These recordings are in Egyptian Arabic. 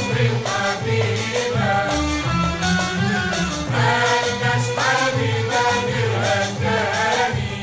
مصر الحبيبة مالناش حبيبة غيرها تاني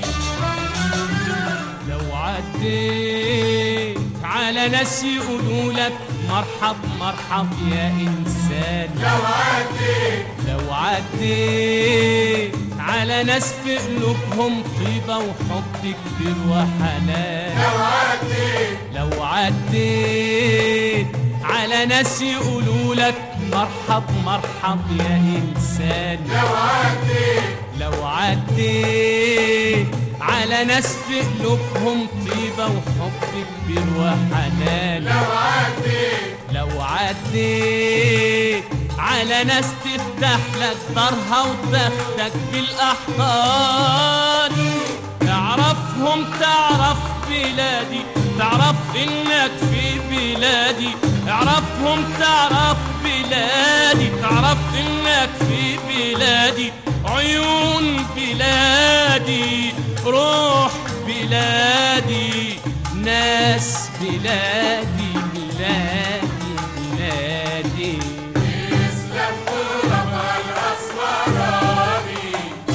لو عديت على ناس يقولوا لك مرحب مرحب يا إنسان لو عديت لو عديت على ناس في قلوبهم طيبة وحب كبير وحنان لو عديت لو عديت على ناس يقولوا لك مرحب مرحب يا إنسان لو عديت لو عديت على ناس في قلوبهم طيبة وحب كبير وحنان لو عديت لو عديت على ناس تفتح لك دارها وتاخدك بالأحضان تعرفهم تعرف بلادي تعرف إنك في بلادي اعرفهم تعرف بلادي تعرف إنك في بلادي عيون بلادي روح بلادي ناس بلادي بلادي بلادي يسلم ترابها الأسمراني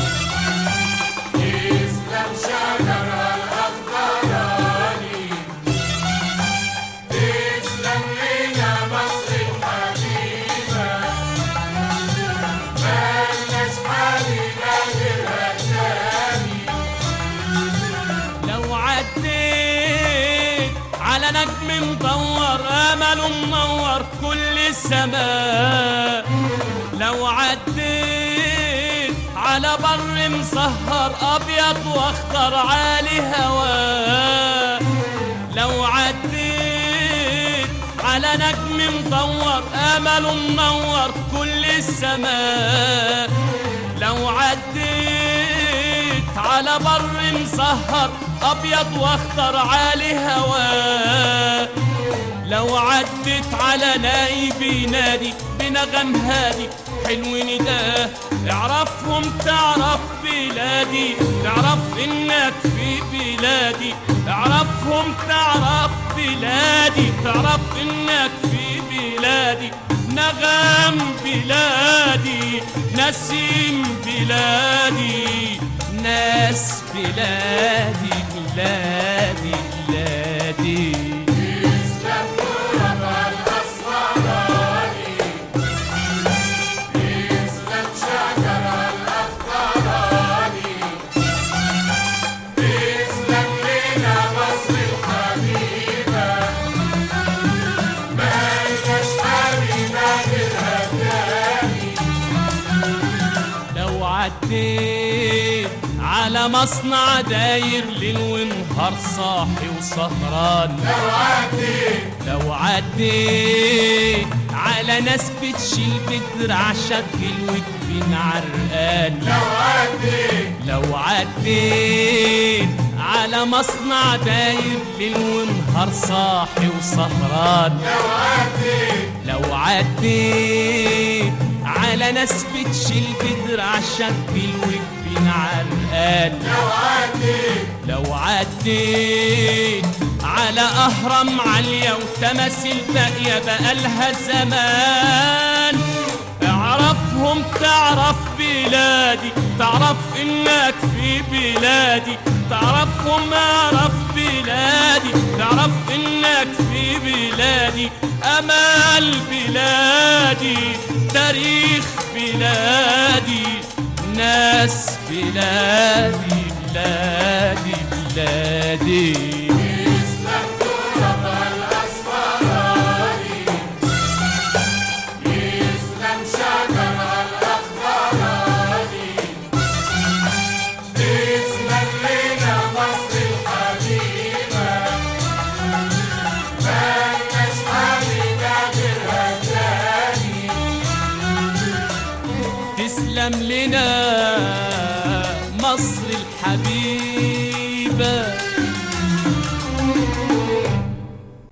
يسلم شجرها الأخضراني تسلم لنا مصر الحبيبة مالناش حبيبة غيرها تاني لو عديت على نجم مدور امله منور كل السماء لو عديت على بر مسهر ابيض واخضر عالي هواه لو عديت على نجم مدور امله منور كل السماء لو عديت على بر مسهر ابيض واخضر عالي هواه لو عدت على نايب ينادي بنغم هادي حلو نداه اعرفهم تعرف بلادي تعرف انك في بلادي اعرفهم تعرف بلادي تعرف انك في بلادي نغم بلادي نسيم بلادي ناس بلادي بلادي بلادي يسلم ترابها الأسمراني يسلم شجرها الأخضراني تسلم لنا مصر الحبيبة مالناش حبيبة غيرها تاني لو عديت على مصنع داير ليل ونهار صاحي وسهران لو عديت لو عديت على ناس بتشيل بدرع شكل وجبين عرقان لو عديت لو عديت على مصنع داير ليل ونهار صاحي وسهران لو عديت لو عديت على ناس بتشيل بدرع شكل وجبين عرقان لو عديت لو عديت على أهرام عالية وتماثيل باقية بقالها زمان اعرفهم تعرف بلادي تعرف إنك في بلادي تعرفهم اعرف بلادي تعرف إنك في بلادي أمل بلادي تاريخ بلادي ناس بلادي بلادي بلادي يسلم ترابها الأسمراني يسلم شجرها الأخضراني تسلم لنا مصر الحبيبة مالناش حبيبة غيرها تاني تسلم لنا